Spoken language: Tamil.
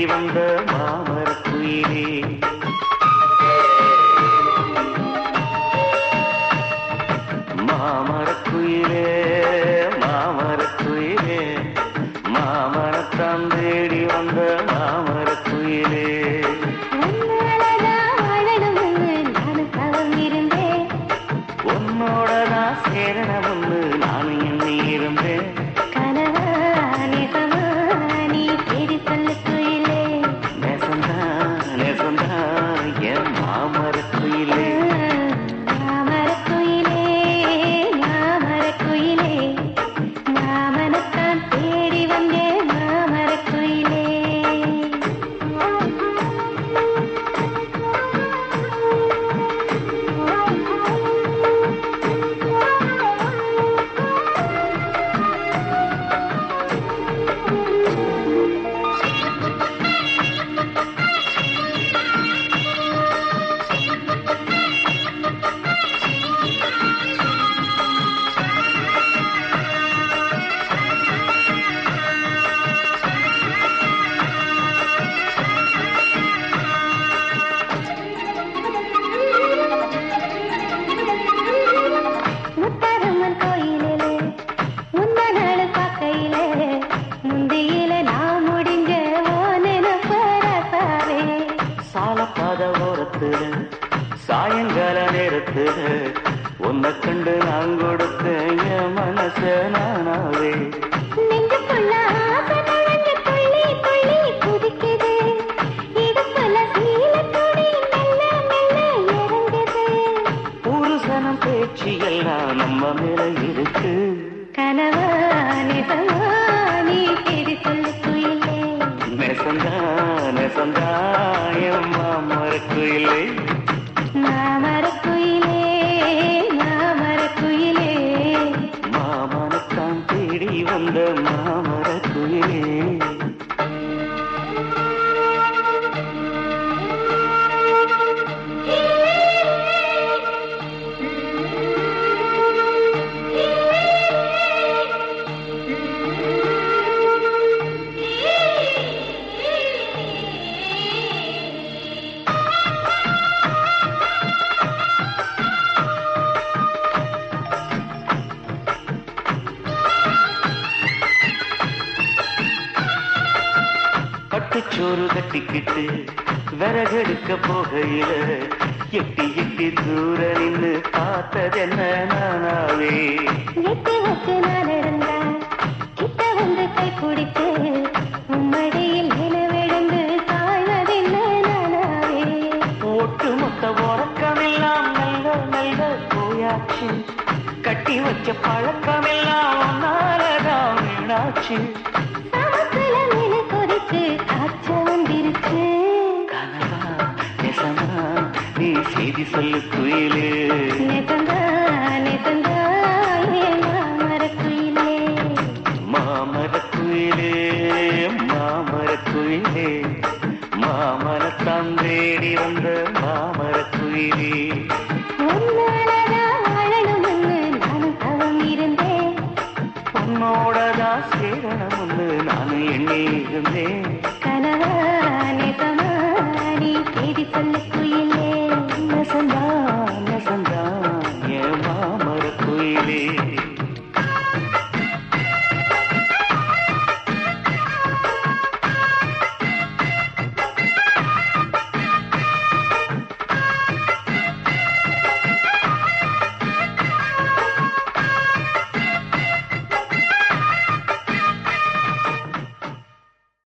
வந்த மாமரக் குயிலே மாமரக் குயிலே மாமரக் குயிலே மாமரத்தான் தேடி வந்த மாமரக் குயிலே உன்னாலதான் வாழணும்னு நானும் தவம் இருந்தேன் உன்னோட நான் சேரணும்னு நானும் எண்ணி இருந்தேன் கனவா நிஜமா நீ தேடி சொல்லு குயிலே நெசந்தா நெசந்தா என் மாமரக் குயிலே மாமரக் குயிலே மாமரக் குயிலே மாமனத்தான் தேடி வந்தேன் மாமரக் குயிலே முத்தாரம்மன் கோயிலிலே முந்த நாள் பார்க்கையிலே முந்தியில நான் முடிஞ்ச ஓனப்பாவே சாலப்பாத ஓரத்துல சாயங்கால நேரத்துல உன்னை கண்டு நான் கொடுத்த என் மனச நானாவே நெஞ்சுக்குள்ள ஆசை நுழைஞ்சு துள்ளி துள்ளி குதிக்குது இடுப்புல சீலத்துணி மெல்ல மெல்ல இறங்குது புருஷனம் பேச்சு எல்லாம் நம்ம மேல இருக்கு கனவா நிஜமா நீ தேடி சொல்லு குயிலே நெசந்தா நெசந்தா என் மாமரக் குயிலே மாமரக் குயிலே மாமரக் குயிலே மாமனத்தான் தேடி வந்த மாமரக் குயிலே பட்டுச்சோறு கட்டிக்கிட்டு விறகெடுக்க போகையில எட்டி எட்டி தூர நின்னு பார்த்ததென்ன நானாவே எட்டி வச்சு நான் இருந்தா கிட்ட வந்து கை பிடித்து உம்மடியில் நிலவிழுந்து தாழ்வதென்ன நானாவே ஒட்டு மொத்த உறக்கமெல்லாம் நல்ல நல்ல போயாச்சு கட்டி வச்ச பழக்கமெல்லாம் ஒன்னாலதான் வீணாச்சு சமத்துல மீன் கொதித்து காய்ச்ச வந்திருக்கு கனவா நெசமா நீ செய்தி சொல்லு குயிலே நெசந்தா நெசந்தா என் மாமரக் குயிலே மாமரக் குயிலே மாமரக் குயிலே மாமரத்தான் தேடி வந்த மாமரக் குயிலே உன்னாலதான் வாழணும்னு நானும் தவம் இருந்தேன் உன்னோடதான் சேரணும்னு நானும் எண்ணி இருந்தேன் கனவா நிஜமா நீ தேடி சொல்லு